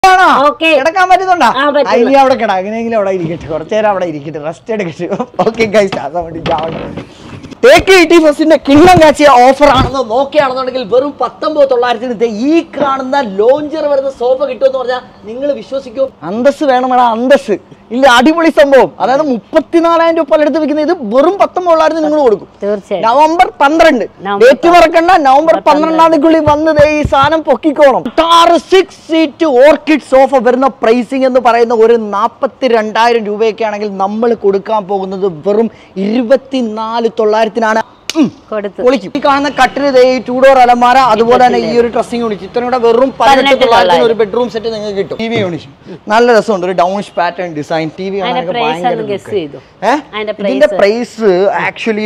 ആണോ Okay. കിടക്കാൻ പറ്റുന്നുണ്ടോ ആ, പറ്റുന്നു. ഇനി അവിടെ കിട അങ്ങനെയെങ്കിലും അവിടെ ഇരിക്കട്ടെ കുറച്ചു നേരം അവിടെ ഇരിക്കട്ടെ റെസ്റ്റ് എടുക്കട്ടെ ഓക്കെ ഗൈസ് അതാ വേണ്ടി തേക്ക് ഇ ടി ഫസ്റ്റിന്റെ കിണ്ണം കാച്ചിയ ഓഫർ ആണെന്ന് നോക്കുകയാണെന്നുണ്ടെങ്കിൽ വെറും പത്തൊമ്പത് തൊള്ളായിരത്തിന് ദേ ഈ കാണുന്ന ലോഞ്ചർ വരുന്ന സോഫ കിട്ടുമെന്ന് പറഞ്ഞാൽ നിങ്ങൾ വിശ്വസിക്കൂ അന്തസ് വേണമെടാ അന്തസ് ഇല്ല അടിപൊളി സംഭവം അതായത് മുപ്പത്തിനാലായിരം രൂപ പലയിടത്ത് വെക്കുന്നത് ഇത് വെറും പത്തൊമ്പത് തൊള്ളായിരത്തിന് നിങ്ങൾ കൊടുക്കും തീർച്ചയായും നവംബർ പന്ത്രണ്ട് നവംബർ ഡേറ്റ് മറക്കണ്ട നവംബർ പന്ത്രണ്ടാം തീയതിക്കുള്ളിൽ വന്ന് ദേ ഈ സാധനം പൊക്കിക്കോണം ആറ് സിക്സ് സീറ്റ് ഓർക്കിഡ് സോഫ വരുന്ന പ്രൈസിംഗ് എന്ന് പറയുന്ന ഒരു നാൽപ്പത്തി രണ്ടായിരം രൂപയൊക്കെ ആണെങ്കിൽ നമ്മൾ കൊടുക്കാൻ പോകുന്നത് വെറും ഇരുപത്തിനാല് തൊള്ളായിരത്തിനാണ് ഉം. കൊടുത്തു പൊളിക്കും ഈ കാണുന്ന കട്ടില് ദേ ഈ ടൂ ഡോർ അലമാര അതുപോലെ തന്നെ ഈ ഒരു ഡ്രസ്സിംഗ് യൂണിറ്റ് ഇത്രയും കൂടെ വെറും പതിനെട്ട് പതിനെട്ട് തൊള്ളായിരത്തിന് ഒരു ബെഡ്റൂം സെറ്റ് നിങ്ങൾക്ക് കിട്ടും ടി വി യൂണിറ്റ് നല്ല രസമുണ്ട് ഒരു ഡൗണിഷ് പാറ്റേൺ ഡിസൈൻ ടി വി അതിന്റെ പ്രൈസ് ഒന്ന് ഗസ് ചെയ്തു ഏഹ് അതിന്റെ ഇതിന്റെ പ്രൈസ് പ്രൈസ് ആക്ച്വലി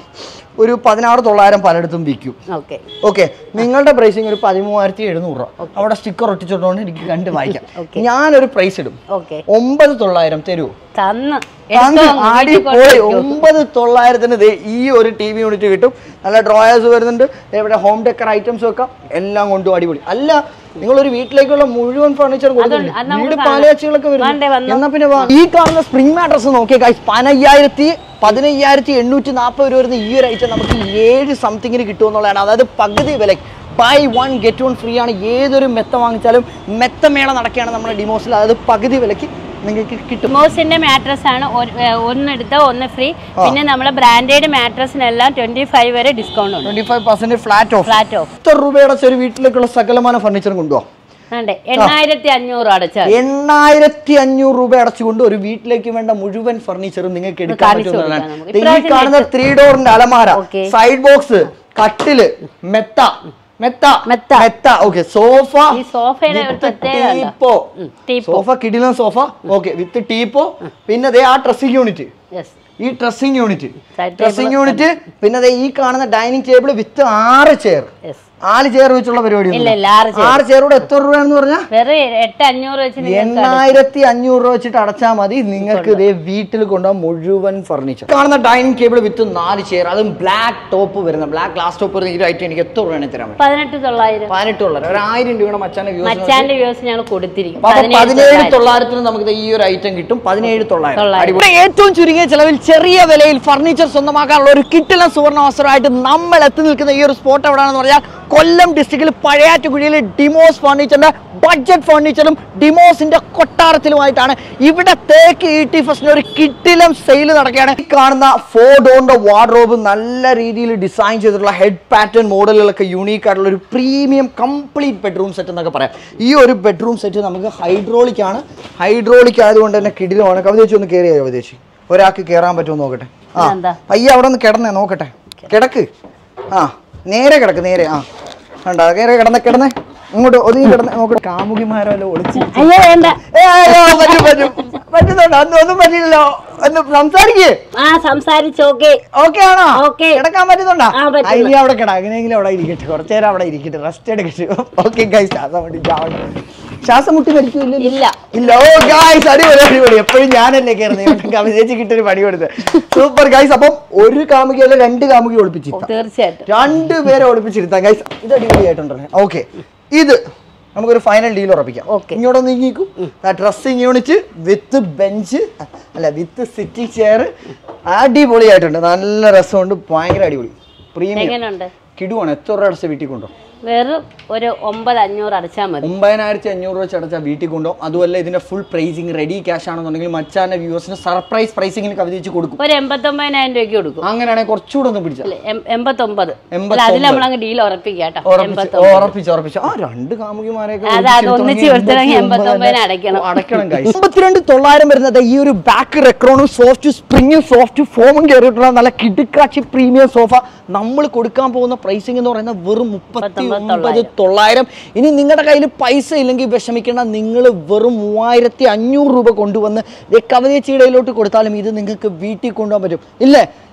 ഒരു പതിനാറ് തൊള്ളായിരം പലയിടത്തും വിൽക്കും ഓക്കെ ഓക്കെ നിങ്ങളുടെ പ്രൈസിങ് ഒരു പതിമൂവായിരത്തി എഴുന്നൂറ് രൂപ അവിടെ സ്റ്റിക്കർ ഒട്ടിച്ചിട്ടുകൊണ്ട് എനിക്ക് കണ്ട് വായിക്കാം Okay. ഞാനൊരു പ്രൈസ് ഇടും ഓക്കെ ഒമ്പത് തൊള്ളായിരം തരൂ തന്ന് തന്ന് എടുത്തോ, അങ്ങ് ആടി വീട്ടിൽ പോയി കൊണ്ടുവയ്ക്കോ. ഒമ്പത് തൊള്ളായിരത്തിന് ദേ ഈ ഒരു ടി വി യൂണിറ്റ് കിട്ടും നല്ല ഡ്രോയേഴ്സ് വരുന്നുണ്ട് ദേ ഇവിടെ ഹോം ഡെക്കർ ഐറ്റംസ് വെക്കാം എല്ലാം കൊണ്ടും അടിപൊളി അല്ല നിങ്ങളൊരു വീട്ടിലേക്കുള്ള മുഴുവൻ ഫർണിച്ചർ കൊടുക്കുന്നുണ്ട് അത് നമുക്ക് വീട് കാണാം. പാലയാച്ചികളൊക്കെ വേണ്ടേ, വരുന്നു വന്നോ. എന്നാ പിന്നെ വാ. ഈ കാണുന്ന സ്പ്രിംഗ് മാട്രസ് നോക്കിയ കാശ് പതിനയ്യായിരത്തി പതിനയ്യായിരത്തി എണ്ണൂറ്റി നാൽപ്പത് രൂപ വരുന്ന ഈ ഒരു ഐറ്റം നമുക്ക് ഏഴ് സംതിങ്ങിന് കിട്ടുമെന്നുള്ളതാണ് അതായത് പകുതി വില buy one get one free ആണ് ഏതൊരു മെത്ത വാങ്ങിച്ചാലും മെത്ത മേള നടക്കുകയാണ് നമ്മുടെ ഡിമോസിൽ അതായത് പകുതി വിലയ്ക്ക് നിങ്ങൾക്ക് കിട്ടും മോസിന്റെ മാട്രസ് ആണ് ഒരു- ഏ, ഒന്നെടുത്ത് ഒന്ന് ഫ്രീ പിന്നെ നമ്മളെ ബ്രാൻഡഡ് മാട്രസിനെല്ലാം ട്വന്റി ഫൈവ് വരെ ഡിസ്കൗണ്ട് ഉണ്ട് twenty five percent flat off flat off എത്ര രൂപയുടെ ഒരു വീട്ടിലേക്കുള്ള സകലമാന ഫർണിച്ചർ കൊണ്ടുപോകാം അതെ എണ്ണായിരത്തി അഞ്ഞൂറ് അടച്ചാൽ എണ്ണായിരത്തി അഞ്ഞൂറ് രൂപ അടച്ചുകൊണ്ട് ഒരു വീട്ടിലേക്ക് വേണ്ട മുഴുവൻ ഫർണിച്ചറും നിങ്ങൾക്ക് എടുക്കാൻ കാണിച്ചു പറ്റുന്നതാണ് കൊടുക്കാം നമുക്ക്. ദേ ഈ ഇപ്രാവശ്യം കാണുന്ന ത്രീ ഡോറിന്റെ അലമാര Okay. സൈഡ് ബോക്സ് കട്ടില് മെത്ത മെത്ത മെത്ത. മെത്ത ഓക്കെ സോഫ ഈ സോഫയുടെ ഒരു പ്രത്യേകത എന്താ? ടീപ്പോ ഉം, ടീപ്പോ. സോഫ കിടിലൻ സോഫ ഓക്കെ വിത്ത് ടീപ്പോ പിന്നെ ദേ ആ ഡ്രസ്സിംഗ് യൂണിറ്റ് യെസ് ഈ dressing unit Side dressing table. Unit പിന്നെ ദേ ഈ കാണുന്ന ഡൈനിങ് ടേബിൾ വിത്ത് ആറ് ചെയർ യെസ് നാല് ചെയർ വെച്ചുള്ള പരിപാടി ഇല്ല ഇല്ല ആറ് chair. ആറ് ചെയറോട് എത്ര രൂപയാണെന്ന് പറഞ്ഞാൽ വെറും എട്ട് അഞ്ഞൂറ് വെച്ച് നിങ്ങൾക്ക് എണ്ണായിരത്തി അഞ്ഞൂറ് രൂപ വെച്ചിട്ട് അടച്ചാൽ മതി നിങ്ങൾക്ക് ഇതേ വീട്ടിൽ കൊണ്ടുപോകാൻ മുഴുവൻ ഫർണിച്ചർ കാണുന്ന ഡൈനിങ് ടേബിൾ വിത്ത് നാല് ചെയർ അതും ബ്ലാക്ക് ടോപ്പ് വരുന്ന ബ്ലാക്ക് ഗ്ലാസ് ടോപ്പ് വരുന്ന ഈ ഒരു ഐറ്റം എനിക്ക് എത്ര രൂപയാണ് തരാൻ പറ്റും പതിനെട്ട് തൊള്ളായിരം പതിനെട്ട് ഉള്ളത് ഒരു ആയിരം രൂപയുടെ മച്ചാന്റെ വ്യൂസ് മച്ചാന്റെ വ്യൂസ് ഞങ്ങൾ കൊടുത്തിരിക്കും അപ്പൊ പതിനേഴ് പതിനേഴ് തൊള്ളായിരം. തൊള്ളായിരത്തിന് നമുക്ക് ദേ ഈ ഒരു ഐറ്റം കിട്ടും പതിനേഴ് തൊള്ളായിരം തൊള്ളായിരം. അടിപൊളി. ഏറ്റവും ചുരുങ്ങിയ ചെലവിൽ ചെറിയ വിലയിൽ ഫർണിച്ചർ സ്വന്തമാക്കാനുള്ള ഒരു കിട്ടില്ല സുവർണ അവസരമായിട്ട് നമ്മൾ എത്തി നിൽക്കുന്ന ഈ ഒരു സ്പോട്ട് എവിടെയാണെന്ന് പറഞ്ഞാൽ കൊല്ലം ഡിസ്ട്രിക്റ്റിൽ പഴയാറ്റുകുഴിയിൽ ഡിമോസ് ഫർണിച്ചറിന്റെ ബഡ്ജറ്റ് ഫർണിച്ചറും ഡിമോസിന്റെ കൊട്ടാരത്തിലുമായിട്ടാണ് ഇവിടെ തേക്ക് ഇ ടി ഫസ്റ്റിന് ഒരു കിട്ടിലം സെയിൽ നടക്കുകയാണ് ഈ കാണുന്ന ഫോർ ഡോറിന്റെ വാർഡ്രോബ് നല്ല രീതിയിൽ ഡിസൈൻ ചെയ്തിട്ടുള്ള ഹെഡ് പാറ്റേൺ മോഡലുകളൊക്കെ യൂണീക്ക് ആയിട്ടുള്ള ഒരു പ്രീമിയം കംപ്ലീറ്റ് ബെഡ്റൂം സെറ്റ് എന്നൊക്കെ പറയാം ഈ ഒരു ബെഡ്റൂം സെറ്റ് നമുക്ക് ഹൈഡ്രോളിക് ആണ് ഹൈഡ്രോളിക് ആയതുകൊണ്ട് തന്നെ കിടിലമാണ് കവിതേച്ചി ഒന്ന് കയറിയോ കവിതേച്ചി ഒരാൾക്ക് കയറാൻ പറ്റുമോ നോക്കട്ടെ ആ എന്താ? പയ്യ അവിടെ ഒന്ന് കിടന്നേ നോക്കട്ടെ കിടക്ക് ആ നേരെ കിടക്ക് നേരെ ആ കണ്ടോ നേരെ കിടന്നേ കിടന്നേ ഇങ്ങോട്ട് ഒതുങ്ങി കിടന്നേ നോക്കട്ടെ കാമുകിമാരല്ലോ ഒളിച്ച് അയ്യോ വേണ്ട ഏ, അയ്യോ, പറ്റും പറ്റും പറ്റുന്നുണ്ടോ ഒന്നും ഒന്നും പറ്റില്ലല്ലോ ഒന്ന് സംസാരിക്കേ ആ സംസാരിച്ചോക്കെ ഓക്കെ ആണോ Okay. കിടക്കാൻ പറ്റുന്നുണ്ടോ ആ, പറ്റുന്നു. ആ, ഇനി അവിടെ കിട അങ്ങനെയെങ്കിലും അവിടെ ഇരിക്കട്ടെ കുറച്ചു നേരം അവിടെ ഇരിക്കട്ടെ റെസ്റ്റ് എടുക്കട്ടെ ഓക്കെ ഗൈസ് ശ്വാസം മുട്ടി ചാവണം ശ്വാസം മുട്ടി മരിക്കില്ല ഇല്ല ഇല്ല ഓ ഗായ്സ് അടിപൊളി അടിപൊളി എപ്പോഴും ഞാനല്ലേ കയറുന്നത് കവിതേച്ച് കിട്ടൊരു പണി കൊടുത്ത് സൂപ്പർ ഗൈസ് അപ്പം ഒരു കാമുകിയല്ല രണ്ട് കാമുകി ഓ, ഒളിപ്പിച്ചിരുത്താം തീർച്ചയായിട്ടും രണ്ടുപേരെ ഒളിപ്പിച്ചിരുത്താം ഗൈസ് ഇത് അടിപൊളിയായിട്ടുണ്ടല്ലേ ഓക്കെ ഇത് നമുക്കൊരു ഫൈനൽ ഡീൽ ഉറപ്പിക്കാം Okay. ഇങ്ങോട്ട് നീങ്ങിക്കും ഡ്രസ്സിംഗ് യൂണിറ്റ് വിത്ത് ബെഞ്ച് അല്ല വിത്ത് സിറ്റിംഗ് ചെയർ അടിപൊളിയായിട്ടുണ്ട് നല്ല രസമുണ്ട് ഭയങ്കര അടിപൊളി പ്രീമിയം എങ്ങനെയുണ്ട് കിടുവാണ് എത്ര രൂപ അടച്ച വീട്ടിൽ കൊണ്ടോ വെറും ഒരു ഒമ്പത് അഞ്ഞൂറ് അടച്ചാൽ മതി ഒമ്പതിനായിരത്തി അഞ്ഞൂറ് വെച്ച് അടച്ചാൽ വീട്ടിൽ കൊണ്ടോ അതുമല്ല ഇതിന്റെ ഫുൾ പ്രൈസിങ് റെഡി ക്യാഷ് ആണെന്നുണ്ടെങ്കിൽ മച്ചാന്റെ വ്യൂവേഴ്സിന് സർപ്രൈസ് പ്രൈസിങ്ങിന് കവിതച്ച് കൊടുക്കും ഒരു എൺപത്തൊമ്പതിനായിരം രൂപയ്ക്ക് കൊടുക്കും അങ്ങനെയാണെങ്കിൽ കുറച്ചുകൂടെ ഒന്ന് പിടിച്ചാൽ അല്ല, എം- എൺപത്തൊമ്പത് അല്ല, എൺപത്തൊമ്പത്. അതിൽ നമ്മളങ്ങ് ഡീൽ ഉറപ്പിക്കാം കേട്ടോ ഉറപ്പിച്ച് എൺപത്തൊമ്പത് ഉറപ്പിച്ച് ഉറപ്പിച്ച് ആ രണ്ട് കാമുകിമാരെയൊക്കെ അത് അത് ഒന്നിച്ച് കൊടുത്തില്ലെങ്കിൽ എൺപത്തൊമ്പതിന് അടയ്ക്കണം. അടയ്ക്കണം അമ്പത്തിരണ്ട് തൊള്ളായിരം വരുന്നത് ഈ ഒരു ബാക്ക് റെക്രോണും സോഫ്റ്റ് സ്പ്രിങ്ങും സോഫ്റ്റ് ഫോമും കയറിയിട്ടുള്ള നല്ല കിടുക്കാച്ചി പ്രീമിയം സോഫ നമ്മൾ കൊടുക്കാൻ പോകുന്ന പ്രൈസിംഗ് എന്ന് പറയുന്നത് വെറും മുപ്പത്തി ഒമ്പത് തൊള്ളായിരം ഇനി നിങ്ങളുടെ കയ്യിൽ പൈസ ഇല്ലെങ്കിൽ വിഷമിക്കേണ്ട നിങ്ങൾ വെറും മൂവായിരത്തി അഞ്ഞൂറ് രൂപ കൊണ്ടുവന്ന് ദേ കവതേച്ചിയുടെ കയ്യിലോട്ട് കൊടുത്താലും ഇത് നിങ്ങൾക്ക് വീട്ടിൽ കൊണ്ടുപോകാൻ പറ്റും ഇല്ലേ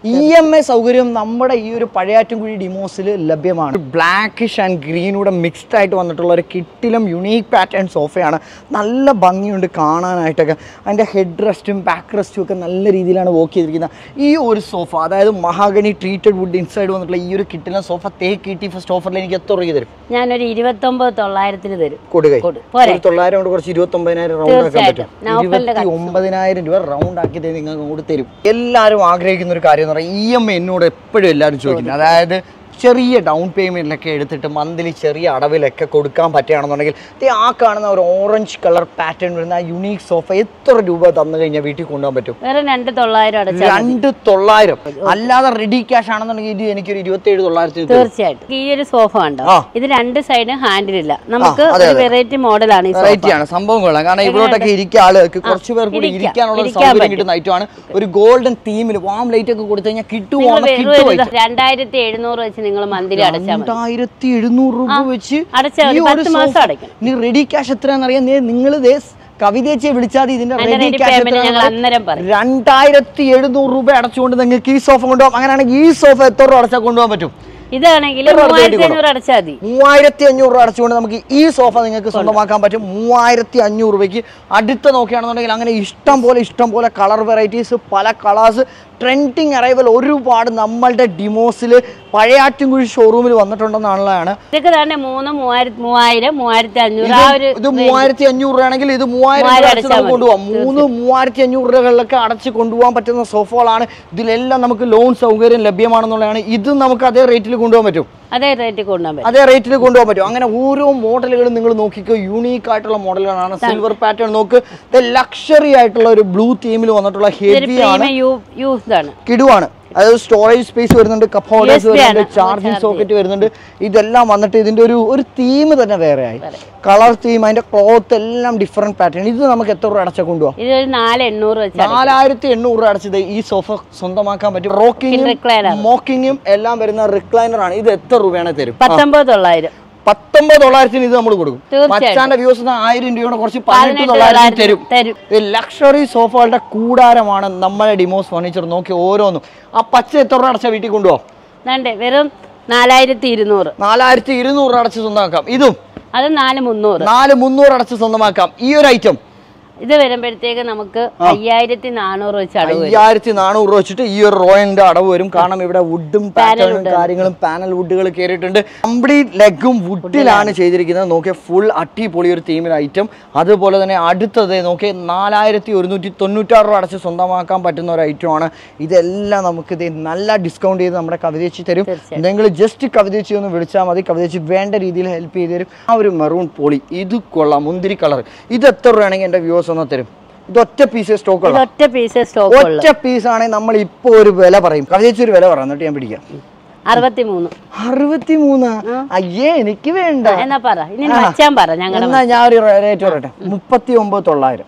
ഇ എം ഐ സൗകര്യം നമ്മുടെ ഈ ഒരു പഴയാറ്റുംകുഴി ഡിമോസിൽ ലഭ്യമാണ് ബ്ലാക്കിഷ് ആൻഡ് ഗ്രീനൂടെ മിക്സ്ഡ് ആയിട്ട് വന്നിട്ടുള്ള ഒരു കിട്ടിലും യുണീക്ക് പാറ്റേൺ സോഫയാണ് നല്ല ഭംഗിയുണ്ട് കാണാനായിട്ടൊക്കെ അതിൻ്റെ ഹെഡ് റെസ്റ്റും ബാക്ക് റെസ്റ്റും ഒക്കെ നല്ല രീതിയിലാണ് വർക്ക് ചെയ്തിരിക്കുന്നത് ഈ ഒരു സോഫ അതായത് മഹാഗണി ട്രീറ്റഡ് വുഡ് ഇൻസൈഡ് വന്നിട്ടുള്ള ഈ ഒരു കിട്ടിലും സോഫ തേ കിട്ടി ഫസ്റ്റ് ഓഫറിൽ എനിക്ക് എത്ര രൂപ തരും ഞാനൊരു ഇരുപത്തൊമ്പത് തൊള്ളായിരത്തിന് തരും കൊടുകൈ കൊടു. പോരെ? ഒരു തൊള്ളായിരം കൊണ്ട് കുറച്ച് ഇരുപത്തി ഒമ്പതിനായിരം റൗണ്ട് ആക്കാൻ പറ്റും തീർച്ചയായിട്ടും. നൗഫലിന്റെ ഇരുപത്തി ഒമ്പതിനായിരം രൂപ റൗണ്ട് ആക്കി തരും നിങ്ങൾക്ക് അങ്ങോട്ട് തരും എല്ലാവരും ആഗ്രഹിക്കുന്ന ഒരു കാര്യം എന്ന് പറഞ്ഞാൽ ഇ എം ഐ എന്നോട് എപ്പോഴും എല്ലാവരും ചോദിക്കുന്നത് അതായത് ചെറിയ ഡൗൺ പേയ്മെന്റിലൊക്കെ എടുത്തിട്ട് മന്ത്ലി ചെറിയ അടവിലൊക്കെ കൊടുക്കാൻ പറ്റുകയാണെന്നുണ്ടെങ്കിൽ ദേ ആ കാണുന്ന ഒരു ഓറഞ്ച് കളർ പാറ്റേൺ വരുന്ന ആ യുണീക്ക് സോഫ എത്ര രൂപ തന്നു കഴിഞ്ഞാൽ വീട്ടിൽ കൊണ്ടുപോകാൻ പറ്റും വേറെ രണ്ട് തൊള്ളായിരം അടച്ചാൽ രണ്ട് തൊള്ളായിരം അല്ലാതെ റെഡി ക്യാഷ് ആണെന്നുണ്ടെങ്കിൽ ഇത് എനിക്കൊരു ഇരുപത്തി ഏഴ് തൊള്ളായിരത്തി തീർച്ചയായിട്ടും ഈ ഒരു സോഫ ഉണ്ടോ ആ. ഇത് രണ്ട് സൈഡും ഹാൻഡിലില്ല നമുക്ക് അതെ, ഒരു വെറൈറ്റി മോഡലാണ് ഈ സോഫ വെറൈറ്റി ആണ് സംഭവം കൊള്ളാം കാരണം ഇവിടോട്ടൊക്കെ ഇരിക്കുക ആളുകൾക്ക് കുറച്ച് പേർ കൂടി ഇരിക്കാം. ഇരിക്കാനുള്ള ഒരു ഇരിക്കാൻ സൗകര്യം പറ്റും. കിട്ടുന്ന ഐറ്റമാണ് ഒരു ഗോൾഡൻ തീമിൽ വാം ലൈറ്റ് ഒക്കെ കൊടുത്തു കഴിഞ്ഞാൽ കിട്ടുമോ നിങ്ങൾ വെറും കിട്ടുമോ ഒരു രണ്ടായിരത്തി എഴുന്നൂറ് വെച്ച് നിങ്ങൾ മന്ത്ലി അടച്ചാൽ മതി രണ്ടായിരത്തി എഴുന്നൂറ് രൂപ വെച്ച് അടച്ചാൽ ഈ ഒരു ഒരു പത്ത് മാസം sofa- അടയ്ക്കണം. ഇനി റെഡി ക്യാഷ് എത്രയാണെന്നറിയാം നിങ്ങൾ കവിതേച്ചിയെ വിളിച്ചാൽ മതി ഇതിന്റെ അതിന്റെ റെഡി ready ക്യാഷ് payment ഞങ്ങൾ അന്നേരം പറയും. രണ്ടായിരത്തി എഴുന്നൂറ് രൂപ അടച്ചുകൊണ്ട് നിങ്ങൾക്ക് ഈ സോഫ കൊണ്ടുപോകാം അങ്ങനെയാണെങ്കിൽ ഈ സോഫ എത്ര രൂപ അടച്ചാൽ കൊണ്ടുപോകാൻ പറ്റും ഇതാണെങ്കിൽ എത്ര അടുത്ത് മൂവായിരത്തി കയറ്റി അഞ്ഞൂറ് അടച്ചാൽ മതി മൂവായിരത്തി അഞ്ഞൂറ് രൂപ അടച്ചുകൊണ്ട് നമുക്ക് ഈ സോഫ നിങ്ങൾക്ക് സ്വന്തമാക്കാൻ പറ്റും മൂവായിരത്തി അഞ്ഞൂറ് രൂപയ്ക്ക് അടുത്ത് നോക്കുകയാണെന്നുണ്ടെങ്കിൽ അങ്ങനെ ഇഷ്ടം പോലെ ഇഷ്ടം പോലെ കളർ വെറൈറ്റീസ് പല കളേഴ്സ് ട്രെൻഡിങ് അറൈവൽ ഒരുപാട് നമ്മളുടെ ഡിമോസിൽ പഴയാറ്റുംകുഴി ഷോറൂമിൽ വന്നിട്ടുണ്ടെന്നുള്ളതാണ് ഇതൊക്കെ തന്നെ മൂന്ന് മൂവായിരത്തി മൂവായിരം മൂവായിരത്തി അഞ്ഞൂറ് ആ ഒരു ഇത് മൂവായിരത്തി അഞ്ഞൂറ് രൂപയാണെങ്കിൽ ഇത് മൂവായിരം രൂപ മൂവായിരം അടച്ച് അടച്ചാൽ നമുക്ക് കൊണ്ടുപോകാം മൂന്ന് മൂവായിരത്തി അഞ്ഞൂറ് രൂപകളിലൊക്കെ അടച്ച് കൊണ്ടുപോകാൻ പറ്റുന്ന സോഫകളാണ് ഇതിലെല്ലാം നമുക്ക് ലോൺ സൗകര്യം ലഭ്യമാണെന്നുള്ളതാണ് ഇതും നമുക്ക് അതേ റേറ്റിൽ കൊണ്ടുപോകാൻ പറ്റും അതേ റേറ്റിൽ കൊണ്ടുപോകാൻ പറ്റും അതേ റേറ്റിൽ കൊണ്ടുപോകാൻ പറ്റും അങ്ങനെ ഓരോ മോഡലുകളും നിങ്ങൾ നോക്കിക്കോ യൂണീക്ക് ആയിട്ടുള്ള മോഡലുകളാണ് സിൽവർ പാറ്റേൺ നോക്ക് ലക്ഷറി ആയിട്ടുള്ള ഒരു ബ്ലൂ തീമിൽ വന്നിട്ടുള്ള ഇതൊരു ഹെവി ആണ് പ്രീമിയം യൂ യൂസ്ഡ് ആണ് കിടുവാണ് അതായത് സ്റ്റോറേജ് സ്പേസ് വരുന്നുണ്ട് കപ്പ് ഹോൾഡേഴ്സ് USB വരുന്നുണ്ട് ആണ്. ചാർജിങ് charge സോക്കറ്റ് വരുന്നുണ്ട് ഇതെല്ലാം വന്നിട്ട് ഇതിന്റെ ഒരു ഒരു തീം തന്നെ വേറെയായി കളർ തീം അതിന്റെ ക്ലോത്ത് എല്ലാം ഡിഫറെന്റ് പാറ്റേൺ ഇത് നമുക്ക് എത്ര രൂപ അടച്ച കൊണ്ടുപോകാം ഇതൊരു നാല് എണ്ണൂറ് വെച്ചാണ് നാലായിരത്തി എണ്ണൂറ് രൂപ അടച്ചത് ഈ സോഫ സ്വന്തമാക്കാൻ പറ്റും റോക്കിങ്ങും recliner. മോക്കിങ്ങും എല്ലാം വരുന്ന റിക്ലൈനർ ആണ് ഇത് എത്ര രൂപയാണ് തരും പത്തൊമ്പത് തൊള്ളായിരം പത്തൊമ്പത് തൊള്ളായിരത്തിന് ഇത് നമ്മൾ കൊടുക്കും തീർച്ചയായിട്ടും. മച്ചാന്റെ വ്യൂസ് ആയിരം രൂപയുടെ കുറച്ച് പതിനെട്ട് പതിനെട്ട് തൊള്ളായിരത്തിന് തരും തരും ലക്ഷറി സോഫകളുടെ കൂടാരമാണ് നമ്മളെ ഡിമോസ് ഫർണിച്ചർ നോക്കി ഓരോന്നും ആ പച്ച എത്ര രൂപ അടച്ച വീട്ടിൽ കൊണ്ടുപോകാം ദാണ്ടേ വെറും നാലായിരത്തി ഇരുന്നൂറ് നാലായിരത്തി ഇരുന്നൂറ് രൂപ അടച്ച് സ്വന്തമാക്കാം ഇതും അത് നാല് മുന്നൂറ് നാല് മുന്നൂറ് അടച്ച് സ്വന്തമാക്കാം ഈ ഒരു ഐറ്റം ഇത് വരുമ്പോഴത്തേക്ക് നമുക്ക് അയ്യായിരത്തി നാനൂറ് വെച്ച് അടവ് വരും അയ്യായിരത്തി നാനൂറ് രൂപ വെച്ചിട്ട് ഈ ഒരു റോയലിന്റെ അടവ് വരും കാരണം ഇവിടെ വുഡും പാറ്റേണും കാര്യങ്ങളും പാനൽ വുഡുകൾ കയറിയിട്ടുണ്ട് കംപ്ലീറ്റ് ലെഗും വുഡിലാണ് ചെയ്തിരിക്കുന്നത് നോക്കിയ ഫുൾ അടിപൊളി ഒരു തീമിൽ ഐറ്റം അതുപോലെ തന്നെ അടുത്തത് നോക്കിയ നാലായിരത്തി ഒരുന്നൂറ്റി തൊണ്ണൂറ്റാറ് രൂപ അടച്ച് സ്വന്തമാക്കാൻ പറ്റുന്ന ഒരു ഐറ്റമാണ് ഇതെല്ലാം നമുക്ക് ഇത് നല്ല ഡിസ്കൗണ്ട് ചെയ്ത് നമ്മുടെ കവിതേച്ചി തരും നിങ്ങൾ ജസ്റ്റ് കവിതേച്ചി ഒന്ന് വിളിച്ചാൽ മതി കവിതേച്ചി വേണ്ട രീതിയിൽ ഹെൽപ്പ് ചെയ്ത് തരും ആ ഒരു മെറൂൺ പോളി ഇത് കൊള്ളാം മുന്തിരി കളർ ഇത് എത്ര രൂപയാണെങ്കിൽ എൻ്റെ വ്യൂസ് ഒന്ന് തരും ഇത് ഒറ്റ പീസ് സ്റ്റോക്ക് ഇത് ഒറ്റ പീസ് സ്റ്റോക്ക് ഉള്ളു ഒറ്റ പീസ് ആണെങ്കിൽ നമ്മൾ ഇപ്പൊ ഒരു വില പറയും കവിതേച്ചി ഒരു വില പറയാം എന്നിട്ട് ഞാൻ പിടിക്കാം അറുപത്തി മൂന്ന് അറുപത്തി മൂന്ന് അയ്യേ എനിക്ക് വേണ്ട എന്നാ പറ ഇനി മച്ചാൻ പറ ഞങ്ങളുടെ എന്നാ ഞാൻ ഒരു റേറ്റ് പറയട്ടെ മുപ്പത്തി ഒമ്പത് തൊള്ളായിരം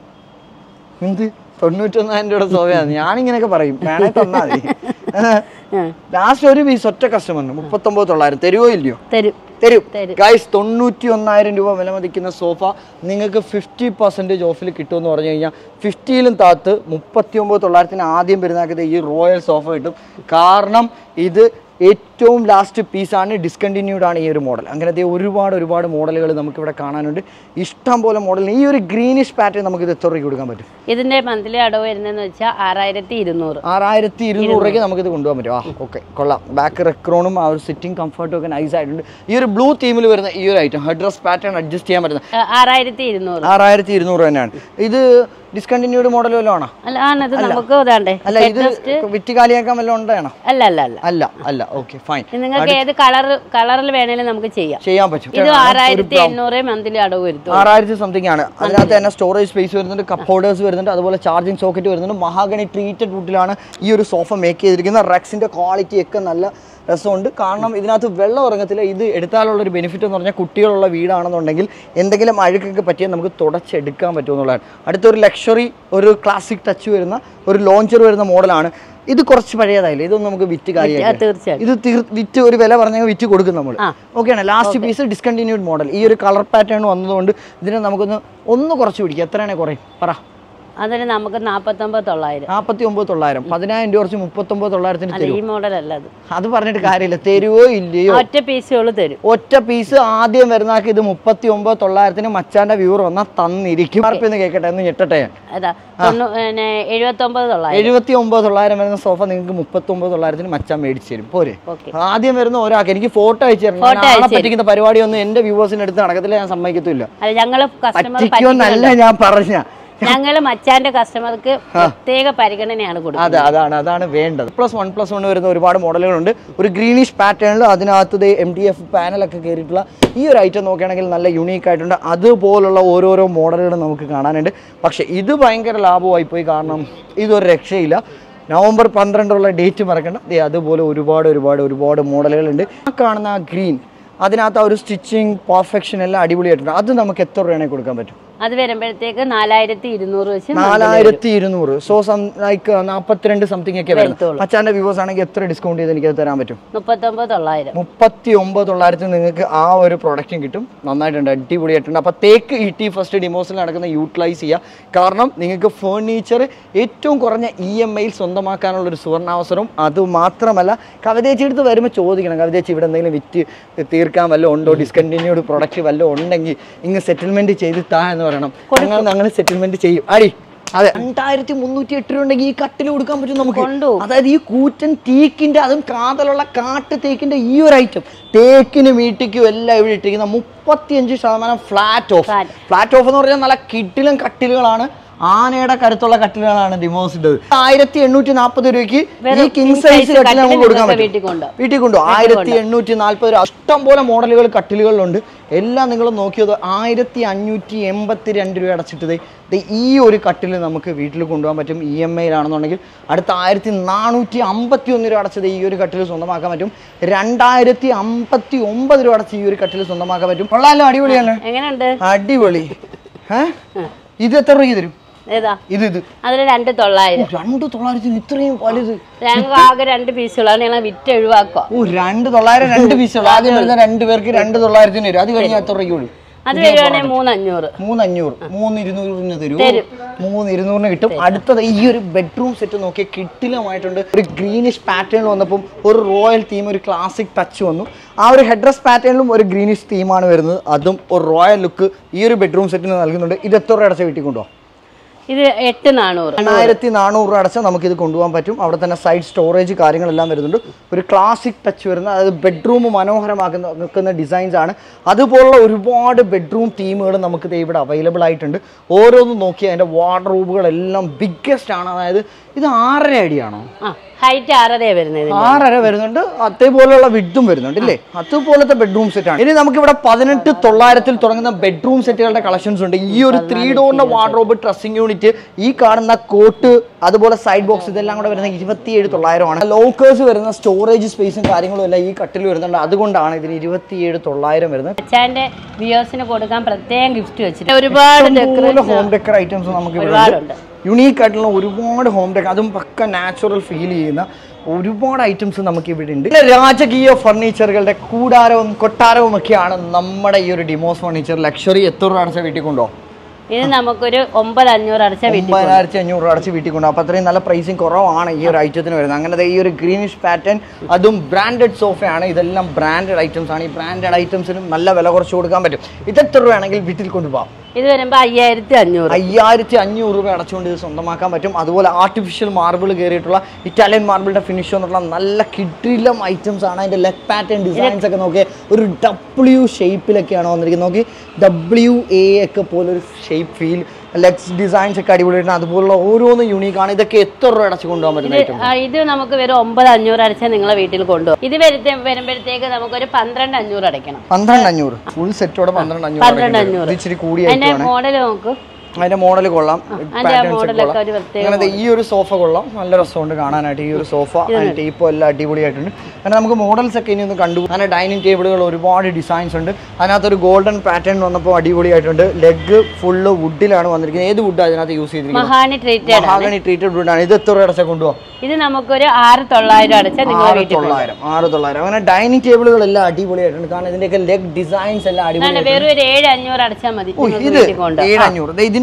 എന്ത് തൊണ്ണൂറ്റൊന്നായിരം രൂപയുടെ സോവയാണ് ഞാനിങ്ങനെയൊക്കെ പറയും വേണേ തന്നാ മതി ലാസ്റ്റ് ഒരു പീസ് ഒറ്റ കസ്റ്റമറിന് മുപ്പത്തൊമ്പത് തൊള്ളായിരം തരുവോ ഇല്ലയോ തരും തരും തരും. ഗൈസ് തൊണ്ണൂറ്റി ഒന്നായിരം രൂപ വില മതിക്കുന്ന സോഫ നിങ്ങൾക്ക് ഫിഫ്റ്റി പെർസെൻറ്റേജ് ഓഫിൽ കിട്ടുമെന്ന് പറഞ്ഞു കഴിഞ്ഞാൽ ഫിഫ്റ്റിയിലും താത്ത് മുപ്പത്തി ഒമ്പത് തൊള്ളായിരത്തിന് ആദ്യം വരുന്നത് ഈ റോയൽ സോഫ കിട്ടും കാരണം ഇത് ഏറ്റവും ലാസ്റ്റ് പീസാണ് ഡിസ്കണ്ടിന്യൂഡ് ആണ് ഈ ഒരു മോഡൽ അങ്ങനത്തെ ഒരുപാട് ഒരുപാട് മോഡലുകൾ നമുക്കിവിടെ കാണാനുണ്ട് ഇഷ്ടം പോലെ മോഡൽ ഈ ഒരു ഗ്രീനിഷ് പാറ്റേൺ നമുക്ക് ഇത് എത്ര രൂപയ്ക്ക് കൊടുക്കാൻ പറ്റും ഇതിന്റെ മന്ത്ലി അടവ് വരുന്നതെന്ന് വെച്ചാൽ ആറായിരത്തി ഇരുന്നൂറ് ആറായിരത്തി ഇരുന്നൂറ് രൂപയ്ക്ക് നമുക്കിത് കൊണ്ടുപോകാൻ പറ്റും ആ ഓക്കെ കൊള്ളാം ബാക്ക് റെക്രോണും ആ ഒരു സിറ്റിംഗ് കംഫർട്ടും ഒക്കെ നൈസ് ആയിട്ടുണ്ട് ഈ ഒരു ബ്ലൂ തീമിൽ വരുന്ന ഈ ഒരു item headrest pattern adjust ചെയ്യാൻ പറ്റുന്ന ആ, ആറായിരത്തി ഇരുന്നൂറ് ആറായിരത്തി ഇരുന്നൂറ് തന്നെയാണ് ഇത് ഡിസ്കണ്ടിന്യൂഡ് മോഡൽ വല്ലതും ആണോ അല്ല ആണത് നമുക്ക് ഇതാണ്ടേ അല്ല ഇത് വിറ്റ് കാലിയാക്കാൻ വല്ലതും ഉണ്ടാണോ അല്ല അല്ല അല്ല അല്ല അല്ല ഓക്കെ ഫൈൻ ഇത് നിങ്ങൾക്ക് ഏത് കളർ കളറിൽ വേണേലും നമുക്ക് ചെയ്യാം ചെയ്യാൻ പറ്റും ഇത് ആറായിരത്തി എണ്ണൂറ് മന്ത്ലി അടവ് വരുത്തും ആറായിരത്തി സംതിങ് ആണ് അതിനകത്ത് തന്നെ സ്റ്റോറേജ് സ്പേസ് വരുന്നുണ്ട് കപ്പ് ഹോൾഡേഴ്സ് വരുന്നുണ്ട് അതുപോലെ ചാർജിങ് സോക്കറ്റ് വരുന്നുണ്ട് മഹാഗണി ട്രീറ്റഡ് വുഡിലാണ് ഈ ഒരു സോഫ മേക്ക് ചെയ്തിരിക്കുന്നത് റെക്സിന്റെ ക്വാളിറ്റി ഒക്കെ നല്ല രസമുണ്ട് കാരണം ഇതിനകത്ത് വെള്ളം ഇറങ്ങത്തില്ല ഇത് എടുത്താലുള്ള ഒരു ബെനിഫിറ്റ് എന്ന് പറഞ്ഞാൽ കുട്ടികളുള്ള വീടാണെന്നുണ്ടെങ്കിൽ എന്തെങ്കിലും അഴുക്കൊക്കെ പറ്റിയാൽ നമുക്ക് തുടച്ചെടുക്കാൻ പറ്റുമെന്നുള്ളതാണ് അടുത്തൊരു ലക്ഷറി ഒരു ക്ലാസിക് ടച്ച് വരുന്ന ഒരു ലോഞ്ചർ വരുന്ന മോഡലാണ് ഇത് കുറച്ച് പഴയതായില്ലേ ഇതൊന്നും നമുക്ക് വിറ്റ് ആ, കാര്യം തീർച്ചയായും ഇത് തീർ- വിറ്റ് ഒരു വില പറഞ്ഞാൽ വിറ്റ് കൊടുക്കും നമ്മൾ ആ. ഓക്കെയാണ് ലാസ്റ്റ് പീസ് ഡിസ്കണ്ടിന്യൂഡ് മോഡൽ ഈ ഒരു കളർ പാറ്റേൺ വന്നതുകൊണ്ട് ഇതിനെ നമുക്കൊന്ന് ഒന്ന് കുറച്ച് പിടിക്കാം എത്രയാണെ കുറയും പറ അതിന് നമുക്ക് നാപ്പത്തൊമ്പത് തൊള്ളായിരം നാൽപ്പത്തി ഒമ്പത് തൊള്ളായിരം പതിനായിരം രൂപ കുറച്ച് മുപ്പത്തൊമ്പത് തൊള്ളായിരത്തിന് അല്ല തരും ഈ മോഡലല്ല അത് അത് പറഞ്ഞിട്ട് കാര്യമില്ല തരുവോ ഇല്ലയോ ഒറ്റ പീസുകൾ തരും ഒറ്റ പീസ് ആദ്യം വരുന്നാക്കി ഇത് മുപ്പത്തി ഒമ്പത് തൊള്ളായിരത്തിന് മച്ചാന്റെ വ്യൂർ വന്നാൽ തന്നിരിക്കും എന്ന് കേൾക്കട്ടെ എന്ന് ഞെട്ടട്ടെ അതാ തൊണ്ണൂ പിന്നെ എഴുപത്തൊമ്പത് തൊള്ളായിരം എഴുപത്തി ഒമ്പത് തൊള്ളായിരം വരുന്ന സോഫ നിങ്ങൾക്ക് മുപ്പത്തി ഒമ്പത് തൊള്ളായിരത്തിന് മച്ചാൻ മേടിച്ചു തരും പോരെ ഓക്കെ ആദ്യം വരുന്ന ഒരാൾക്ക് എനിക്ക് ഫോട്ടോ അയച്ചു തരണം Photo ഞാൻ ആളെ അയച്ച് പറ്റിക്കുന്ന പരിപാടിയൊന്നും എന്റെ വ്യൂവേഴ്സിന്റെ അടുത്ത് നടക്കത്തില്ല ഞാൻ സമ്മതിക്കത്തില്ല അല്ല ഞങ്ങള് കസ്റ്റമർ പറ്റിക്കുമെന്നല്ല ഞാൻ പറഞ്ഞ ഞങ്ങള് മച്ചാന്റെ കസ്റ്റമർക്ക് പ്രത്യേക പരിഗണനയാണ് കൊടുക്കുന്നത് അതെ അതാണ് അതാണ് വേണ്ടത് പ്ലസ് വൺ പ്ലസ് വൺ വരുന്ന ഒരുപാട് മോഡലുകളുണ്ട് ഒരു ഗ്രീനിഷ് പാറ്റേണിൽ അതിനകത്ത് എം ഡി എഫ് പാനലൊക്കെ കയറിയിട്ടുള്ള ഈ ഒരു ഐറ്റം നോക്കുകയാണെങ്കിൽ നല്ല യുണീക്ക് ആയിട്ടുണ്ട് അതുപോലുള്ള ഓരോരോ മോഡലുകൾ നമുക്ക് കാണാനുണ്ട് പക്ഷെ ഇത് ഭയങ്കര ലാഭമായി പോയി കാരണം ഇതൊരു രക്ഷയില്ല നവംബർ പന്ത്രണ്ടുള്ള ഡേറ്റ് മറക്കണ്ട ദേ അതുപോലെ ഒരുപാട് ഒരുപാട് ഒരുപാട് മോഡലുകളുണ്ട് ആ കാണുന്ന ആ ഗ്രീൻ അതിനകത്ത് ആ ഒരു സ്റ്റിച്ചിങ് പെർഫെക്ഷൻ എല്ലാം അടിപൊളിയായിട്ടുണ്ട് അത് നമുക്ക് എത്ര രൂപയാണെങ്കിൽ കൊടുക്കാൻ പറ്റും അത് വരുമ്പോഴത്തേക്ക് നാലായിരത്തി ഇരുന്നൂറ് വെച്ച് നാലായിരത്തി ഇരുന്നൂറ് സോ സം ലൈക്ക് നാൽപ്പത്തിരണ്ട് സംതിങ് ഒക്കെ വരുന്നത് വരത്തുള്ളൂ. അച്ഛൻ്റെ വ്യൂവേഴ്സ് ആണെങ്കിൽ എത്ര ഡിസ്കൗണ്ട് ചെയ്ത് എനിക്ക് തരാൻ പറ്റും മുപ്പത്തൊമ്പത് തൊള്ളായിരം മുപ്പത്തി ഒമ്പത് തൊള്ളായിരത്തിന് നിങ്ങൾക്ക് ആ ഒരു പ്രൊഡക്റ്റും കിട്ടും നന്നായിട്ടുണ്ട് അടിപൊളിയായിട്ടുണ്ട് അപ്പോൾ തേക്ക് ഇ ടി ഫസ്റ്റ് ഡിമോസിൽ നടക്കുന്ന യൂട്ടിലൈസ് ചെയ്യുക കാരണം നിങ്ങൾക്ക് ഫേർണിച്ചർ ഏറ്റവും കുറഞ്ഞ ഇ എം ഐയിൽ സ്വന്തമാക്കാനുള്ള ഒരു സുവർണാവസരവും അതുമാത്രമല്ല കവിതേച്ചി എടുത്ത് വരുമ്പോൾ ചോദിക്കണം കവിതേച്ചി ഇവിടെ എന്തെങ്കിലും വിറ്റ് തീർക്കാൻ വല്ലതും ഉണ്ടോ ഡിസ്കണ്ടിന്യൂഡ് പ്രൊഡക്റ്റ് വല്ലതും ഉണ്ടെങ്കിൽ ഇങ്ങ് സെറ്റിൽമെന്റ് ചെയ്ത് താ എന്ന് പറയണം ഞങ്ങൾ അങ്ങനെ സെറ്റിൽമെന്റ് ചെയ്യും അടി അതെ രണ്ടായിരത്തി മുന്നൂറ്റി എട്ട് രൂപ ഉണ്ടെങ്കിൽ ഈ കട്ടിൽ കൊടുക്കാൻ പറ്റും നമുക്ക് കൊണ്ടുപോകും. അതായത് ഈ കൂറ്റൻ തേക്കിന്റെ അതും കാതലുള്ള കാട്ട് തേക്കിന്റെ ഈ ഒരു ഐറ്റം തേക്കിനും വീട്ടിക്കും എല്ലാം ഇവിടെ ഇട്ടിരിക്കുന്ന മുപ്പത്തിയഞ്ച് ശതമാനം flat off Flat. Flat off എന്ന് പറഞ്ഞാൽ നല്ല കിട്ടിലും കട്ടിലുകളാണ് ആനയുടെ കരുത്തുള്ള കട്ടിലുകളാണ് ഡിമോസിന്റെ ആയിരത്തി എണ്ണൂറ്റി നാൽപ്പത് രൂപയ്ക്ക് ഈ വെറും കിങ് king സൈസ് size കട്ടിൽ കട്ടില് നമുക്ക് കൊടുക്കാൻ നിങ്ങൾക്ക് പറ്റും വീട്ടിൽ കൊണ്ടുപോകാം. വീട്ടിൽ കൊണ്ടുപോകും ആയിരത്തി എണ്ണൂറ്റി നാൽപ്പത് രൂപ ഇഷ്ടം പോലെ മോഡലുകൾ കട്ടിലുകളിലുണ്ട് എല്ലാം നിങ്ങൾ നോക്കിയത് ആയിരത്തി അഞ്ഞൂറ്റി എൺപത്തി രണ്ട് രൂപ അടച്ചിട്ടത് ദേ ഈ ഒരു കട്ടിൽ നമുക്ക് വീട്ടിൽ കൊണ്ടുപോകാൻ പറ്റും ഇ എം ഐയിലാണെന്നുണ്ടെങ്കിൽ അടുത്ത ആയിരത്തി നാനൂറ്റി അമ്പത്തി ഒന്ന് രൂപ അടച്ചത് ഈ ഒരു കട്ടിൽ സ്വന്തമാക്കാൻ പറ്റും രണ്ടായിരത്തി അമ്പത്തി ഒമ്പത് രൂപ അടച്ച് ഈ ഒരു കട്ടിൽ സ്വന്തമാക്കാൻ പറ്റും കൊള്ളാലോ അടിപൊളിയല്ലേ എങ്ങനെയുണ്ട് അടിപൊളി ഏ ഇത് എത്ര രൂപ തരും ഏതാ ഇത് ഇത് അതിൽ രണ്ട് തൊള്ളായിരം രണ്ട് തൊള്ളായിരത്തിന് ഇത്രയും വലുത് ഞങ്ങൾക്ക് ആകെ രണ്ട് പീസുകളാണ് ഞങ്ങൾ വിറ്റ് ഒഴിവാക്കുക ഓ രണ്ട് തൊള്ളായിരം രണ്ട് പീസുള്ളൂ ആദ്യം വരുന്ന രണ്ട് പേർക്ക് രണ്ട് തൊള്ളായിരത്തിന് വരും അത് കഴിഞ്ഞാൽ എത്ര രൂപയ്ക്ക് കൊടുക്കും അത് വരുവാണെങ്കിൽ മൂന്നഞ്ഞൂറ് മൂന്ന് അഞ്ഞൂറ് മൂന്ന് ഇരുന്നൂറിന് തരും മൂന്ന് ഇരുന്നൂറിന് കിട്ടും അടുത്തത് ഈ ഒരു ബെഡ്റൂം സെറ്റ് നോക്കിയാൽ കിട്ടിലമായിട്ടുണ്ട് ഒരു ഗ്രീനിഷ് പാറ്റേണിൽ വന്നപ്പം ഒരു റോയൽ തീം ഒരു ക്ലാസിക് ടച്ച് വന്നു ആ ഒരു ഹെഡ്രസ് പാറ്റേണിലും ഒരു ഗ്രീനിഷ് തീമാണ് വരുന്നത് അതും ഒരു റോയൽ ലുക്ക് ഈ ഒരു ബെഡ്റൂം സെറ്റിന് നൽകുന്നുണ്ട് ഇത് എത്ര രൂപ അടച്ച വീട്ടിൽ കൊണ്ടുപോകാം ഇത് എട്ട് നാനൂറ് എണ്ണായിരത്തി നാനൂറ് രൂപ അടച്ചാൽ നമുക്കിത് കൊണ്ടുപോകാൻ പറ്റും അവിടെ തന്നെ സൈഡ് സ്റ്റോറേജ് കാര്യങ്ങളെല്ലാം വരുന്നുണ്ട് ഒരു ക്ലാസിക് ടച്ച് വരുന്ന അതായത് ബെഡ്റൂം മനോഹരമാക്കുന്ന നിൽക്കുന്ന ഡിസൈൻസ് ആണ് അതുപോലുള്ള ഒരുപാട് ബെഡ്റൂം തീമുകൾ നമുക്ക് ദേ ഇവിടെ അവൈലബിൾ ആയിട്ടുണ്ട് ഓരോന്നും നോക്കിയാൽ അതിൻ്റെ വാർഡ്റൂബുകളെല്ലാം ബിഗ്ഗസ്റ്റ് ആണ് അതായത് ഇത് ആറര അടിയാണോ ആ ഹൈറ്റ് ആറരയാ വരുന്നത് ഇതിന്. ആറര വരുന്നുണ്ട് അതേപോലെയുള്ള വിഡും വരുന്നുണ്ട് ഇല്ലേ അതുപോലത്തെ ബെഡ്റൂം സെറ്റ് ആണ് ഇനി നമുക്ക് ഇവിടെ പതിനെട്ട് തൊള്ളായിരത്തിൽ തുടങ്ങുന്ന ബെഡ്റൂം സെറ്റുകളുടെ കളക്ഷൻസ് ഉണ്ട് ഈ ഒരു ത്രീ ഡോറിന്റെ വാർഡ്രോബ് ഡ്രസ്സിംഗ് യൂണിറ്റ് ഈ കാണുന്ന കോട്ട് അതുപോലെ സൈഡ് ബോക്സ് ഇതെല്ലാം കൂടെ വരുന്ന ഇരുപത്തിയേഴ് തൊള്ളായിരമാണ് ലോക്കേഴ്സ് വരുന്ന സ്റ്റോറേജ് സ്പേസും കാര്യങ്ങളും എല്ലാം ഈ കട്ടിൽ വരുന്നുണ്ട് അതുകൊണ്ടാണ് ഇതിന് ഇരുപത്തിയേഴ് തൊള്ളായിരം വരുന്നത് അച്ഛൻ്റെ വ്യൂവേഴ്സിന് കൊടുക്കാൻ പ്രത്യേകം ഗിഫ്റ്റ് വെച്ചിട്ട് ഒരുപാട് ഇഷ്ടംപോലെ ഹോം ഡെക്കർ ഐറ്റംസ് നമുക്ക് ഇവിടെ ഒരുപാടുണ്ട് യുണീക്ക് ആയിട്ടുള്ള ഒരുപാട് ഹോം ഡെക്കർ അതും പക്ക നാച്ചുറൽ ഫീൽ ചെയ്യുന്ന ഒരുപാട് ഐറ്റംസ് നമുക്ക് ഇവിടെ ഉണ്ട് പിന്നെ രാജകീയ ഫർണിച്ചറുകളുടെ കൂടാരവും കൊട്ടാരവും ഒക്കെയാണ് നമ്മുടെ ഈ ഒരു ഡിമോസ് ഫർണിച്ചർ ലക്ഷറി എത്ര രൂപ അടച്ച വീട്ടിൽ കൊണ്ടോ ഇത് നമുക്കൊരു ഒമ്പത് അഞ്ഞൂറ് അടച്ച വീട്ടിൽ ഒമ്പതിനായിരത്തി അഞ്ഞൂറ് രൂപ അടച്ച് വീട്ടിൽ കൊണ്ടു അപ്പോൾ അത്രയും നല്ല പ്രൈസിങ് കുറവാണ് ഈ ഒരു ഐറ്റത്തിന് വരുന്നത് അങ്ങനെ ദേ ഈ ഒരു ഗ്രീനിഷ് പാറ്റേൺ അതും ബ്രാൻഡഡ് സോഫയാണ് ഇതെല്ലാം ബ്രാൻഡഡ് ഐറ്റംസ് ആണ് ഈ ബ്രാൻഡഡ് ഐറ്റംസിനും നല്ല വില കുറച്ച് കൊടുക്കാൻ പറ്റും ഇത് എത്ര രൂപയാണെങ്കിൽ വീട്ടിൽ കൊണ്ടുപോകാം ഇത് വരുമ്പോൾ അയ്യായിരത്തി അഞ്ഞൂറ് അയ്യായിരത്തി അഞ്ഞൂറ് രൂപ അടച്ചുകൊണ്ട് ഇത് സ്വന്തമാക്കാൻ പറ്റും അതുപോലെ ആർട്ടിഫിഷ്യൽ മാർബിൾ കയറിയിട്ടുള്ള ഇറ്റാലിയൻ മാർബിളിന്റെ ഫിനിഷ് എന്നുള്ള നല്ല കിഡിലം ഐറ്റംസ് ആണ് അതിന്റെ ലെഗ് പാറ്റേൺ ഡിസൈൻസ് ഒക്കെ നോക്കി ഒരു ഡബ്ല്യു ഷേപ്പിലൊക്കെയാണ് വന്നിരിക്കുന്നത് നോക്കി ഡബ്ല്യു എ ഒക്കെ പോലെ ഒരു ഷേപ്പ് ഫീൽ ലെഗ്സ് ഡിസൈൻസ് ഒക്കെ അടിപൊളിയായിട്ടാണ് അതുപോലുള്ള ഓരോന്നും യൂണീക്ക് ആണ് ഇതൊക്കെ എത്ര രൂപ അടച്ച് കൊണ്ടുപോകാൻ പറ്റുന്ന ഐറ്റം ആ, ഇത് നമുക്ക് വെറും ഒമ്പത് അഞ്ഞൂറ് അടച്ചാൽ നിങ്ങളെ വീട്ടിൽ കൊണ്ടുപോകും ഇത് വരുത്ത വരുമ്പോഴത്തേക്ക് നമുക്കൊരു പന്ത്രണ്ട് അഞ്ഞൂറ് അടയ്ക്കണം പന്ത്രണ്ട് അഞ്ഞൂറ് ഫുൾ സെറ്റോടെ പന്ത്രണ്ട് അഞ്ഞൂറ് പന്ത്രണ്ട് അടയ്ക്കേണ്ടി വരും. അഞ്ഞൂറ്. ഇത് ഇച്ചിരി കൂടിയ അതിന്റെ ഐറ്റമാണ് മോഡൽ നോക്ക് അതിന്റെ മോഡൽ കൊള്ളാം അതിന്റെ patterns ഒക്കെ മോഡലൊക്കെ കൊള്ളാം. ഒരു പ്രത്യേക അങ്ങനെ ദേ ഈ ഒരു സോഫ കൊള്ളാം നല്ല രസമുണ്ട് കാണാനായിട്ട് ഈ ഒരു സോഫ അതിന്റെ ടേപ്പും എല്ലാം അടിപൊളിയായിട്ടുണ്ട് അങ്ങനെ നമുക്ക് മോഡൽസ് ഒക്കെ ഇനി ഒന്ന് കണ്ടു അങ്ങനെ ഡൈനിങ് ടേബിളുകൾ ഒരുപാട് ഡിസൈൻസ് ഉണ്ട് അതിനകത്തൊരു ഗോൾഡൻ പാറ്റേൺ വന്നപ്പോൾ അടിപൊളിയായിട്ടുണ്ട് ലെഗ് ഫുള്ള് വുഡിലാണ് വന്നിരിക്കുന്നത് ഏത് വുഡ് അതിനകത്ത് യൂസ് ചെയ്തിരിക്കുന്നത് മഹാനി ട്രീറ്റഡ് ആണ് മഹാഗണി ട്രീറ്റഡ് വുഡാണ് ഇത് എത്ര അടച്ച കൊണ്ടുപോകാം ഇത് നമുക്കൊരു ആറ് തൊള്ളായിരം അടച്ചാൽ നിങ്ങളെ ആറ് വീട്ടിൽ കൊണ്ടുപോകും തൊള്ളായിരം ആറ് തൊള്ളായിരം അങ്ങനെ ഡൈനിങ് ടേബിളുകളെല്ലാം അടിപൊളിയായിട്ടുണ്ട് കാരണം ഇതിന്റെയൊക്കെ ലെഗ് ഡിസൈൻസ് എല്ലാം അതാണ് അടിപൊളിയായിട്ടുണ്ട് വെറും ഒരു ഏഴ് അഞ്ഞൂറ് അടച്ചാൽ മതി ഓ, നിങ്ങൾക്ക് ഇത് വീട്ടിൽ കൊണ്ടുപോകും ഏഴ് അഞ്ഞൂറ് ദേ ഇതിന്റെ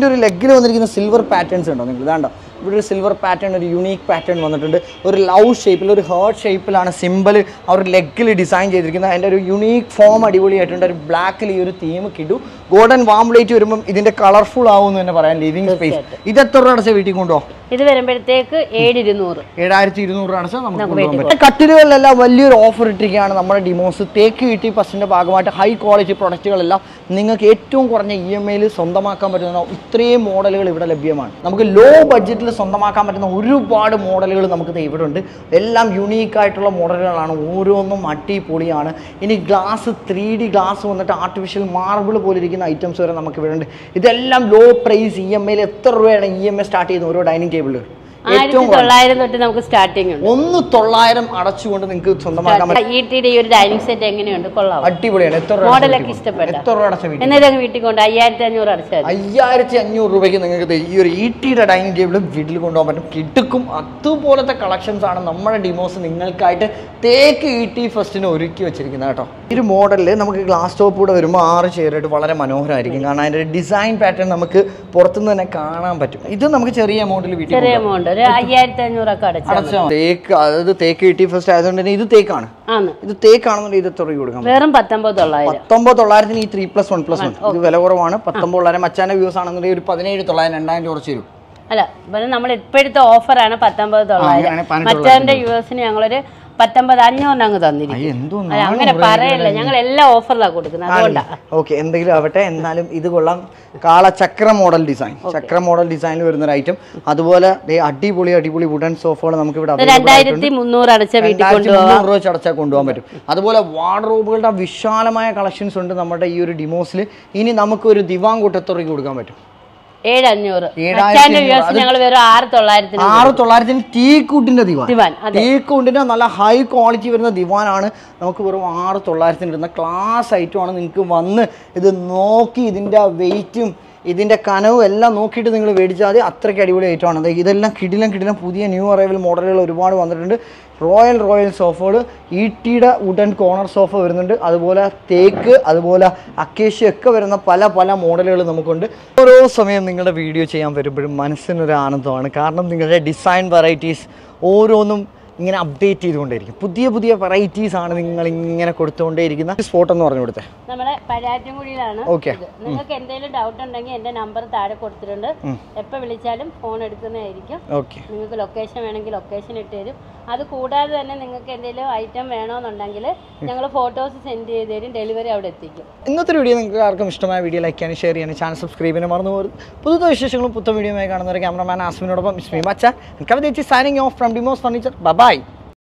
ഇതിൻ്റെ ഒരു ലെഗിൽ വന്നിരിക്കുന്ന സിൽവർ പാറ്റേൺസ് ഉണ്ടോ നിങ്ങൾ ഇതാണ്ടോ ഇവിടെ ഒരു സിൽവർ പാറ്റേൺ ഒരു യുണീക്ക് പാറ്റേൺ വന്നിട്ടുണ്ട് ഒരു ലവ് ഷേപ്പിൽ ഒരു ഹേർട്ട് ഷേപ്പിലാണ് സിമ്പിൾ ആ ഒരു ലെഗിൽ ഡിസൈൻ ചെയ്തിരിക്കുന്നത് അതിൻ്റെ ഒരു യുണീക്ക് ഫോം അടിപൊളിയായിട്ടുണ്ട് ഒരു ബ്ലാക്കിൽ ഈ ഒരു തീം കിട്ടു ഗോൾഡൻ വാം ലൈറ്റ് വരുമ്പം ഇതിൻ്റെ കളർഫുൾ ആവുമെന്ന് തന്നെ പറയാം ലിവിങ് സ്പേസ് ഇത് എത്ര രൂപ അടച്ച വീട്ടിൽ കൊണ്ടുപോകും ഇത് വരുമ്പോഴത്തേക്ക് ഏഴ് ഇരുന്നൂറ് ഏഴായിരത്തി ഇരുന്നൂറ് രൂപ അടച്ചാൽ നമുക്ക് കൊണ്ടുപോകാൻ പറ്റും കട്ടിലുകളിലെല്ലാം വലിയൊരു ഓഫർ ഇട്ടിരിക്കുകയാണ് നമ്മുടെ ഡിമോസ് തേക്ക് കിട്ടി ഫസ്റ്റിൻ്റെ ഭാഗമായിട്ട് ഹൈ ക്വാളിറ്റി പ്രൊഡക്റ്റുകളെല്ലാം നിങ്ങൾക്ക് ഏറ്റവും കുറഞ്ഞ ഇ എം ഐയിൽ സ്വന്തമാക്കാൻ പറ്റുന്ന ഇത്രയും മോഡലുകൾ ഇവിടെ ലഭ്യമാണ് നമുക്ക് ലോ ബഡ്ജറ്റിൽ സ്വന്തമാക്കാൻ പറ്റുന്ന ഒരുപാട് മോഡലുകൾ നമുക്ക് ദേ ഇവിടെ ഉണ്ട് എല്ലാം യുണീക്ക് ആയിട്ടുള്ള മോഡലുകളാണ് ഓരോന്നും അടിപൊളിയാണ് ഇനി ഗ്ലാസ് ത്രീ ഡി ഗ്ലാസ് വന്നിട്ട് ആർട്ടിഫിഷ്യൽ മാർബിൾ പോലെ ഇരിക്കുന്ന ഐറ്റംസ് വരെ നമുക്ക് ഇവിടെ ഉണ്ട് ഇതെല്ലാം ലോ പ്രൈസ് ഇ എം ഐയിൽ എത്ര രൂപയാണ് ഇ എം ഐ സ്റ്റാർട്ട് ചെയ്യുന്നത് ഓരോ ഡൈനിങ് ടേബിൾ ആയിരത്തി തൊള്ളായിരം തൊട്ട് നമുക്ക് സ്റ്റാർട്ടിംഗ് ഉണ്ട് ഒന്ന് തൊള്ളായിരം അടച്ചുകൊണ്ട് നിങ്ങൾക്ക് സ്വന്തമാക്കാൻ പറ്റും ഈ ടിയുടെ ഈ ഒരു ഡൈനിങ് സെറ്റ് എങ്ങനെയുണ്ട് കൊള്ളാം അടിപൊളിയാണ് എത്ര രൂപ മോഡലൊക്കെ അടച്ച ഇഷ്ടപ്പെട്ട എത്ര രൂപ അടച്ച വീട്ടിൽ എന്നിട്ട് അങ്ങ് വീട്ടിൽ കൊണ്ട് അയ്യായിരത്തി അഞ്ഞൂറ് അടച്ചാൽ മതി. അയ്യായിരത്തി അഞ്ഞൂറ് രൂപയ്ക്ക് നിങ്ങൾക്ക് ദേ ഈ ഒരു ഈട്ടിയുടെ ഡൈനിങ് ടേബിൾ വീട്ടിൽ കൊണ്ടുപോകാൻ പറ്റും കിട്ടുക്കും അതുപോലത്തെ കളക്ഷൻസ് ആണ് നമ്മുടെ ഡിമോസ് നിങ്ങൾക്കായിട്ട് തേക്ക് ഈട്ടി ഫസ്റ്റിന് ഒരുക്കി വെച്ചിരിക്കുന്നത് കേട്ടോ ഈ ഒരു മോഡലിൽ നമുക്ക് ഗ്ലാസ് ടോപ്പ് കൂടെ വരുമ്പോൾ ആറ് ചെയറായിട്ട് വളരെ മനോഹരമായിരിക്കും കാരണം അതിൻ്റെ ഡിസൈൻ പാറ്റേൺ നമുക്ക് പുറത്തുനിന്ന് തന്നെ കാണാൻ പറ്റും ഇത് നമുക്ക് ചെറിയ എമൗണ്ടിൽ വീട്ടിൽ ചെറിയ എമൗണ്ട് ഒരു അയ്യായിരത്തി അഞ്ഞൂറൊക്കെ അടച്ചാൽ മതി. അടച്ചാൽ മതി. തേക്ക് അതായത് തേക്ക് ഈട്ടി ഫസ്റ്റ് ആയതുകൊണ്ട് തന്നെ ഇത് തേക്കാണ് ആന്ന് ഇത് തേക്കാണെന്നുണ്ടെങ്കിൽ ഇത് എത്ര രൂപ കൊടുക്കാം വെറും പത്തൊമ്പത് തൊള്ളായിരം പത്തൊമ്പത് തൊള്ളായിരത്തിന് ഈ three plus one plus one ഇത് വില കുറവാണ് പത്തൊമ്പത് തൊള്ളായിരം മച്ചാൻ്റെ വ്യൂസ് ആണെന്നുണ്ടെങ്കിൽ ഒരു പതിനേഴ് തൊള്ളായിരം രണ്ടായിരം കുറച്ച് തരും അല്ല ഇപ്പം നമ്മൾ ഇപ്പോഴത്തെ ഓഫറാണ് പത്തൊമ്പത് തൊള്ളായിരം അങ്ങനെയാണെങ്കിൽ പതിനെട്ട് മറ്റവന്റെ യുഎസിന് ഞങ്ങളൊരു പത്തൊമ്പത് അഞ്ഞൂറിന് അങ്ങ് തന്നിരിക്കും അയ്യ, എന്തോ അല്ല അങ്ങനെ പറയല്ല ഞങ്ങൾ എല്ലാ ഓഫറിലാണ് കൊടുക്കുന്നത് അതുകൊണ്ടാണ് ഓക്കെ എന്തെങ്കിലും ആവട്ടെ എന്നാലും ഇത് കൊള്ളാം കാള ചക്ര മോഡൽ ഡിസൈൻ ചക്ര മോഡൽ ഡിസൈനിൽ വരുന്ന ഒരു ഐറ്റം അതുപോലെ ദേ അടിപൊളി അടിപൊളി വുഡൻ സോഫകൾ നമുക്ക് ഇവിടെ രണ്ടായിരത്തി മുന്നൂറ് അടച്ച വീട്ടിൽ രണ്ടായിരത്തി കൊണ്ടുപോകാം മുന്നൂറ് രൂപ ചടച്ചാൽ കൊണ്ടുപോകാൻ പറ്റും അതുപോലെ വാർഡ്രോബുകളുടെ വിശാലമായ കളക്ഷൻസ് ഉണ്ട് നമ്മുടെ ഈ ഒരു ഡിമോസിൽ ഇനി നമുക്ക് ഒരു ദിവാൻ കൂട്ടത്തുറയ്ക്ക് കൊടുക്കാൻ പറ്റും ഏഴ് അഞ്ഞൂറ് ഏഴായിരത്തി മച്ചാന്റെ അഞ്ഞൂറ്. യുഎസ് ഞങ്ങൾ വെറും ആറ് തൊള്ളായിരത്തിന് ആറ് തൊള്ളായിരത്തിന് ടീക്കൂട്ടിന്റെ ദിവാൻ ദിവാൻ അതെ ടീക്കൂട്ടിന്റെ നല്ല ഹൈ ക്വാളിറ്റി വരുന്ന ദിവാനാണ് നമുക്ക് വെറും ആറ് തൊള്ളായിരത്തിന് ഇടുന്ന ക്ലാസ് ഐറ്റമാണ് നിങ്ങൾക്ക് വന്ന് ഇത് നോക്കി ഇതിൻ്റെ വെയിറ്റും ഇതിൻ്റെ കനവും എല്ലാം നോക്കിയിട്ട് നിങ്ങൾ മേടിച്ചാൽ മതി അത്രയ്ക്ക് അടിപൊളി ഐറ്റമാണ് അതായത് ഇതെല്ലാം കിടിലം കിടിലം പുതിയ ന്യൂ അറൈവൽ മോഡലുകൾ ഒരുപാട് വന്നിട്ടുണ്ട് റോയൽ റോയൽ സോഫകൾ ഈട്ടിയുടെ വുഡൻ കോർണർ സോഫ വരുന്നുണ്ട് അതുപോലെ തേക്ക് അതുപോലെ അക്കേഷ്യ ഒക്കെ വരുന്ന പല പല മോഡലുകൾ നമുക്കുണ്ട് ഓരോ സമയം നിങ്ങളുടെ വീഡിയോ ചെയ്യാൻ വരുമ്പോഴും മനസ്സിനൊരു ആനന്ദമാണ് കാരണം നിങ്ങളുടെ ഡിസൈൻ വെറൈറ്റീസ് ഓരോന്നും ഇങ്ങനെ അപ്ഡേറ്റ് ചെയ്തുകൊണ്ടേയിരിക്കും പുതിയ പുതിയ വെറൈറ്റീസ് ആണ് നിങ്ങൾ ഇങ്ങനെ കൊടുത്തുകൊണ്ടേയിരിക്കുന്ന സ്പോട്ട് എന്ന് പറഞ്ഞു കൊടുത്തേ നമ്മളെ പഴാറ്റൻകുടിയിലാണ് ഓക്കെ ഇത്. നിങ്ങൾക്ക് എന്തെങ്കിലും ഡൗട്ട് ഉണ്ടെങ്കിൽ എന്റെ നമ്പർ താഴെ കൊടുത്തിട്ടുണ്ട് എപ്പോൾ വിളിച്ചാലും ഫോൺ എടുക്കുന്നതായിരിക്കും ഓക്കെ നിങ്ങൾക്ക് ലൊക്കേഷൻ വേണമെങ്കിൽ ലൊക്കേഷൻ ഇട്ട് തരും അത് കൂടാതെ തന്നെ നിങ്ങൾക്ക് എന്തെങ്കിലും ഐറ്റം വേണമെന്നുണ്ടെങ്കിൽ ഞങ്ങൾ ഫോട്ടോസ് സെൻഡ് ചെയ്ത് തരും ഡെലിവറി അവിടെ എത്തിക്കും ഇന്നത്തെ വീഡിയോ നിങ്ങൾക്ക് ആർക്കും ഇഷ്ടമായ വീഡിയോ ലൈക്ക് ചെയ്യാനും ഷെയർ ചെയ്യാനും ചാനൽ സബ്സ്ക്രൈബ് ചെയ്യാനും മറന്നു പോകരുത് പുതുത്ത വിശേഷങ്ങളും പുത്ത വീഡിയോയുമായി കാണുന്നവരെ ക്യാമറമാൻ ആസ്മിനോടൊപ്പം ഇസ്മി മച്ച കവിത സൈനിങ് ഓഫ് ഫ്രം ഡിമോസ് ഫർണിച്ചർ ബൈ